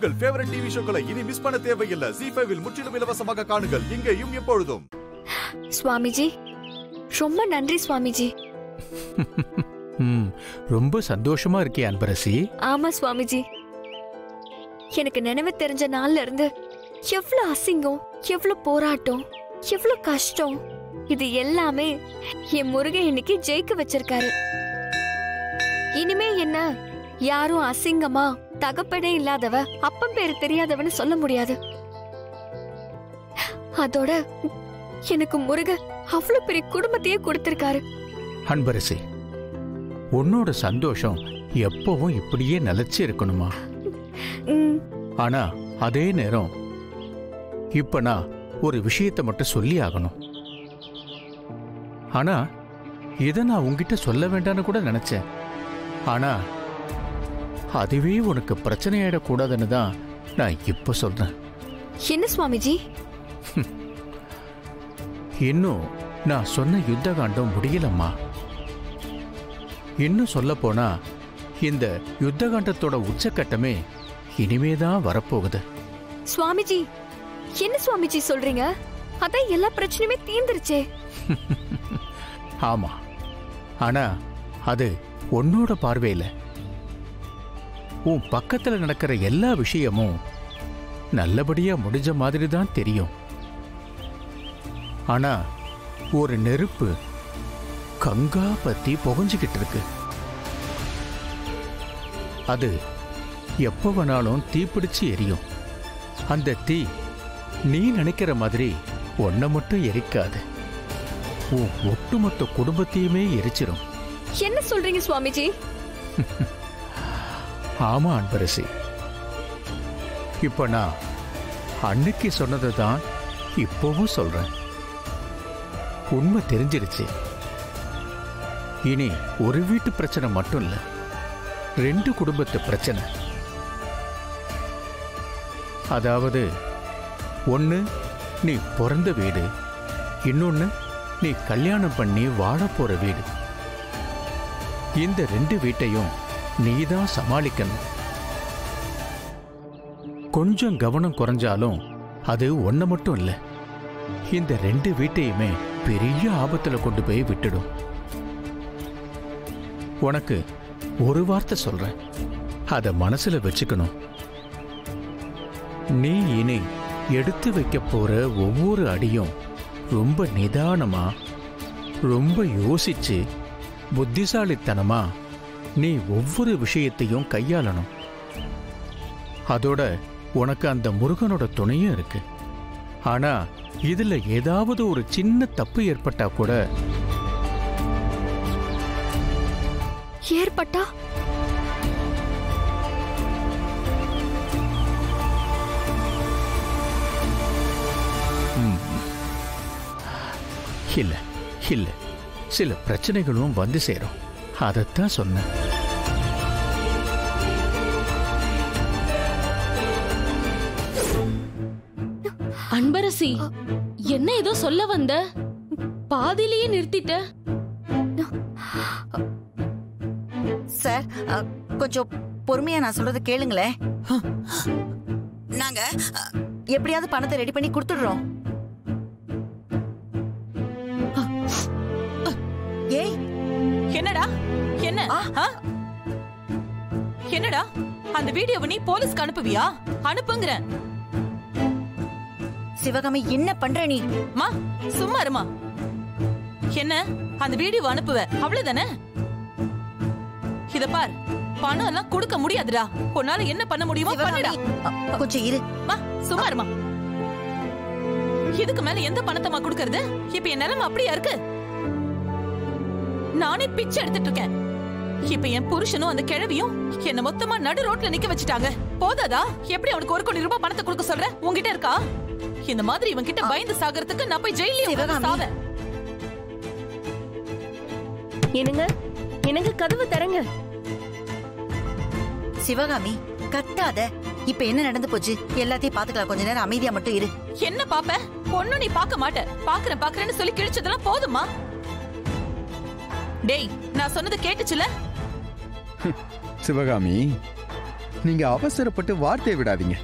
உங்கள் favourite TV ஷோக்களை இனி miss பண்ண தேவையில்லை ஜி ஃபைவில் முற்றிலும் இலவசமாக காணுங்கள் இங்கேயும் எப்பொழுதும் சுவாமிஜி ரொம்ப நன்றி சுவாமிஜி ம் ரொம்ப சந்தோஷமா இருக்கே அன்பரசி ஆமா சுவாமிஜி எனக்கு நினைவு தெரிஞ்ச நாள்ல இருந்து எவ்வளவு அசிங்கம் எவ்வளவு போராட்டம் எவ்வளவு கஷ்டம் இது எல்லாமே என் முருகன் இன்னைக்கு ஜெயிக்க வச்சிருக்காரு இனிமே என்ன யாரும் அசிங்கமா தகப்பனே இல்லாதவ அப்பன் பேரு தெரியாதவன்னு சொல்ல முடியாது அதோட எனக்கு முருகன் அவ்வளவு பெரிய குடும்பத்தையே கொடுத்திருக்காரு அன்பரசி உன்னோட சந்தோஷம் எப்பவும் இப்படியே நிலைச்சு இருக்கணுமா ம், ஆனா அதே நேரம் இப்ப நான் ஒரு விஷயத்தை மட்டும் சொல்லி ஆகணும் ஆனா இதை நான் உன்கிட்ட சொல்ல வேண்டாம்னு கூட நினைச்சேன் ஆனா அதுவே உனக்கு பிரச்சனையாயிடக்கூடாதுன்னு தான் நான் இப்ப சொல்றேன் என்ன சுவாமிஜி இன்னும் நான் சொன்ன யுத்த காண்டம் முடியலம்மா இன்னும் சொல்ல போனா இந்த யுத்த காண்டத்தோட உச்சக்கட்டமே இனிமேதான் வரப்போகுது சுவாமிஜி என்ன சுவாமிஜி சொல்றீங்க அதான் எல்லா பிரச்சனையுமே தீர்ந்துருச்சே ஆமா ஆனா அது உன்னோட பார்வையில உன் பக்கத்துல நடக்கிற எல்லா விஷயமும் நல்லபடியா முடிஞ்ச மாதிரி தான் தெரியும் ஆனா ஒரு நெருப்பு கங்கா பத்தி புகஞ்சுக்கிட்டு இருக்கு அது எப்ப வேணாலும் தீப்பிடிச்சு எரியும் அந்த தீ நீ நினைக்கிற மாதிரி உன்னை மட்டும் எரிக்காது உன் ஒட்டுமொத்த குடும்பத்தையுமே எரிச்சிரும் என்ன சொல்றீங்க சுவாமிஜி ஆமா அன்பரசி இப்ப நான் அன்னைக்கு சொன்னதை தான் இப்பவும் சொல்றேன் உண்மை தெரிஞ்சிருச்சு இனி ஒரு வீட்டு பிரச்சனை மட்டும் இல்ல ரெண்டு குடும்பத்து பிரச்சனை அதாவது ஒன்னு நீ பிறந்த வீடு இன்னொன்னு நீ கல்யாணம் பண்ணி வாழப் போற வீடு இந்த ரெண்டு வீட்டையும் நீதான் சமாளிக்கணும் கொஞ்சம் கவனம் குறைஞ்சாலும் அது ஒன்ன மட்டும் இல்ல இந்த ரெண்டு வீட்டையுமே பெரிய ஆபத்துல கொண்டு போய் விட்டுடும் உனக்கு ஒரு வார்த்தை சொல்றேன் அத மனசுல வச்சுக்கணும் நீ இனி எடுத்து வைக்க போற ஒவ்வொரு அடியும் ரொம்ப நிதானமா ரொம்ப யோசிச்சு புத்திசாலித்தனமா நீ ஒவ்வொரு விஷயத்தையும் கையாளணும் அதோட உனக்கு அந்த முருகனோட துணையும் இருக்கு ஆனா இதுல ஏதாவது ஒரு சின்ன தப்பு ஏற்பட்டா கூட ஏற்பட்டா ம், இல்ல இல்ல சில பிரச்சனைகளும் வந்து சேரும் அதைத்தான் சொன்னேன் அன்பரசி என்ன ஏதோ சொல்ல வந்த பாதியிலேயே நிறுத்திட்ட சார் அ, கொஞ்சம் பொறுமையா நான் சொல்றத கேளுங்களேன் நாங்க அ, எப்படியாவது பணத்தை ரெடி பண்ணி கொடுத்துடுறோம் ஏய் என்னடா என்ன ஆ. ஆ? என்னடா அந்த வீடியோவை நீ போலீஸ்க்கு அனுப்புவியா அனுப்புங்கிறேன் சிவகாமி என்ன பண்ற நீ மா சும்மா இருமா என்ன அந்த வீடியோவை அனுப்புவ அவ்வளவுதானே இத பார் பணம் எல்லாம் கொடுக்க முடியாதுடா உன்னால என்ன பண்ண முடியுமோ பண்ணுடா சிவகாமி அ, கொஞ்சம் இரு மா சும்மா இருமா இதுக்கு மேல எந்த பணத்தமா கொடுக்கறது இப்ப என் நிலைமை அப்படியா இருக்கு நானே பிச்சை எடுத்துட்டு இருக்கேன் இப்ப என் புருஷனும் அந்த கிழவியும் என்ன மொத்தமா நடு ரோட்ல நிக்க வச்சுட்டாங்க போதாதா எப்படி அவனுக்கு ஒரு கோடி ரூபாய் பணத்தை கொடுக்க சொல்ற உன்கிட்ட இருக்கா இந்த மாதிரி இவன் கிட்ட பயந்து சாகறதுக்கு நான் போய் ஜெயிலே உட்கார்ந்து சிவகாமி. சாவேன் என்னங்க எனக்கு கதவு தரங்க சிவகாமி கத்தாத இப்ப என்ன நடந்து போச்சு எல்லாத்தையும் பாத்துக்கலாம் கொஞ்ச நேரம் அமைதியா மட்டும் இரு என்ன பாப்ப பொண்ணு நீ பார்க்க மாட்ட பாக்குறேன் பாக்குறேன்னு சொல்லி கிழிச்சதெல்லாம் போதுமா டேய் நான் சொன்னது கேட்டுச்சுல சிவகாமி நீங்க அவசரப்பட்டு வார்த்தையை விடாதீங்க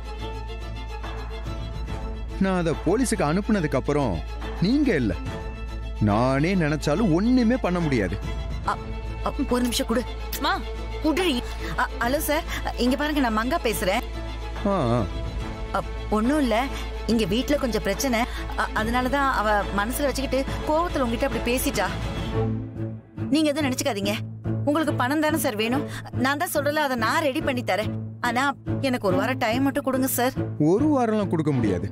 நான் அதை போலீஸுக்கு அனுப்புனதுக்கு அப்புறம் நீங்க இல்ல நானே நினைச்சாலும் ஒண்ணுமே பண்ண முடியாது அ, ஒரு நிமிஷம் கொடு மா குடுறி அ, ஹலோ சார் இங்க பாருங்க நான் மங்கா பேசுறேன் ஆ ஆ. ஒன்றும் இல்ல இங்க வீட்ல கொஞ்சம் பிரச்சனை அ, அதனாலதான் அவ மனசுல வச்சுக்கிட்டு கோவத்துல உங்ககிட்ட அப்படி பேசிட்டா நீங்க எதுவும் நினைச்சுக்காதீங்க உங்களுக்கு பணம் தானே சார் வேணும் நான் தான் சொல்றல அதை நான் ரெடி பண்ணி தரேன் ஆனா எனக்கு ஒரு வாரம் டைம் மட்டும் கொடுங்க சார் ஒரு வாரம்லாம் கொடுக்க முடியாது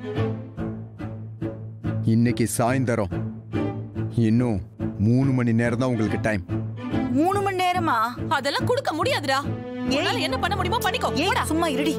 இன்னைக்கு சாயந்தரம் இன்னும் மூணு மணி நேரம் தான் உங்களுக்கு டைம் மூணு மணி நேரமா அதெல்லாம் கொடுக்க முடியாதுடா உன்னால என்ன பண்ண முடியுமோ பண்ணிக்கோ ஏய் சும்மா இருடி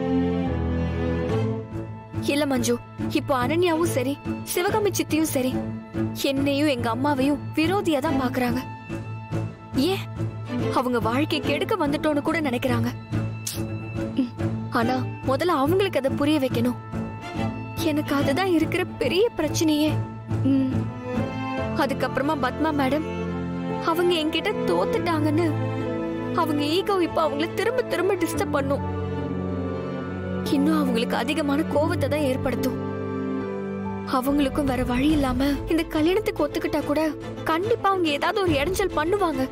இல்ல மஞ்சு இப்போ அனன்யாவும் சரி சிவகாமி சித்தியும் சரி என்னையும் எங்க அம்மாவையும் விரோதியா தான் பாக்குறாங்க ஏன் அவங்க வாழ்க்கை கெடுக்க வந்துட்டோன்னு கூட நினைக்கிறாங்க ம், ஆனா முதல்ல அவங்களுக்கு அதை புரிய வைக்கணும் எனக்கு அதுதான் இருக்கிற பெரிய பிரச்சனையே ம். அதுக்கப்புறமா பத்மா மேடம் அவங்க என்கிட்ட தோத்துட்டாங்கன்னு அவங்க ஈகோ இப்ப அவங்கள திரும்ப திரும்ப டிஸ்டர்ப் பண்ணும் இன்னும் அவங்களுக்கு அதிகமான கோவத்தை தான் ஏற்படுத்தும் அவங்களுக்கும் வேற வழி இல்லாம இந்த கல்யாணத்துக்கு ஒத்துக்கிட்டா கூட கண்டிப்பா அவங்க ஏதாவது ஒரு இடைஞ்சல் பண்ணுவாங்க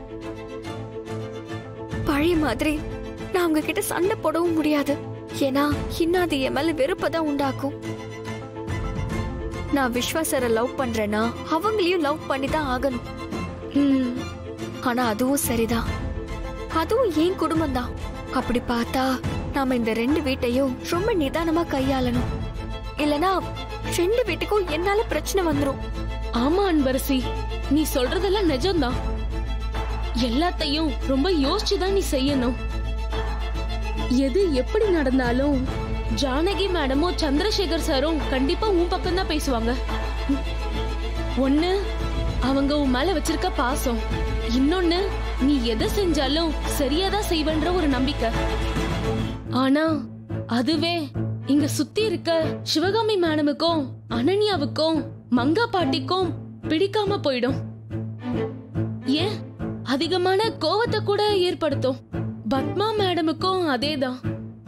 பழைய மாதிரி நான் அவங்க கிட்ட சண்டை போடவும் முடியாது ஏன்னா இன்னும் அது என் மேல வெறுப்பை தான் உண்டாக்கும் நான் விஸ்வாசரை லவ் பண்றேன்னா அவங்களையும் லவ் பண்ணி தான் ஆகணும் ம், ஆனா அதுவும் சரிதான் அதுவும் என் குடும்பம் தான் அப்படி பார்த்தா நாம இந்த ரெண்டு வீட்டையும் ரொம்ப நிதானமா கையாளணும் இல்லனா ரெண்டு வீட்டுக்கும் என்னால பிரச்சனை வந்துரும் ஆமா அன்பரசி நீ சொல்றதெல்லாம் நிஜம்தான் எல்லாத்தையும் ரொம்ப யோசிச்சுதான் நீ செய்யணும் எது எப்படி நடந்தாலும் ஜானகி மேடமும் சந்திரசேகர் சாரும் கண்டிப்பா உன் பக்கம் தான் பேசுவாங்க ஒண்ணு அவங்க உன் மேல வச்சிருக்க பாசம் இன்னொன்னு நீ எதை செஞ்சாலும் சரியாதான் செய்வன்ற ஒரு நம்பிக்கை ஆனா அதுவே இங்க சுத்தி இருக்க சிவகாமி மேடமுக்கும் அனன்யாவுக்கும் மங்கா பாட்டிக்கும் பிடிக்காம போயிடும் ஏன் அதிகமான கோவத்தை கூட ஏற்படுத்தும் பத்மா மேடமுக்கும் அதேதான்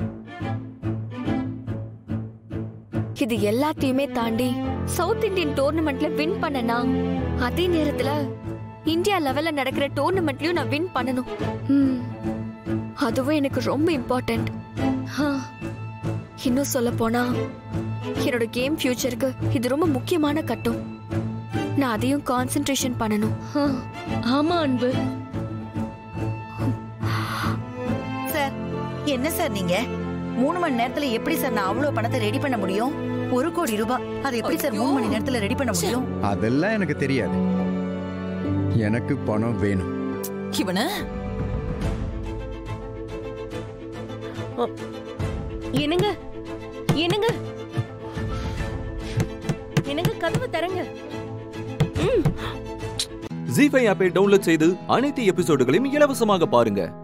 இது எல்லாத்தையுமே தாண்டி சவுத் இந்தியன் டோர்னமெண்ட்ல வின் பண்ணனா அதே நேரத்துல இந்தியா லெவல்ல நடக்கிற டோர்னமெண்ட்லயும் நான் வின் பண்ணணும் ம், அதுவும் எனக்கு ரொம்ப இம்பார்ட்டன்ட் இன்னும் சொல்ல போனா என்னோட கேம் ஃபியூச்சருக்கு இது ரொம்ப முக்கியமான கட்டம் நான் அதையும் கான்சென்ட்ரேஷன் பண்ணணும் ஆமா அன்பு சார் என்ன சார் நீங்க மூணு மணி நேரத்துல எப்படி சார் நான் அவ்வளவு பணத்தை ரெடி பண்ண முடியும் ஒரு கோடி ரூபாய் அதை எப்படி சார் மூணு மணி நேரத்துல ரெடி பண்ண முடியும் அதெல்லாம் எனக்கு தெரியாது எனக்கு பணம் வேணும் இவன என்னங்க என்னங்க என்னங்க கதவு தரங்க ஜி ஃபைவ் ஆப்பை டவுன்லோட் செய்து அனைத்து எபிசோடுகளையும் இலவசமாக பாருங்க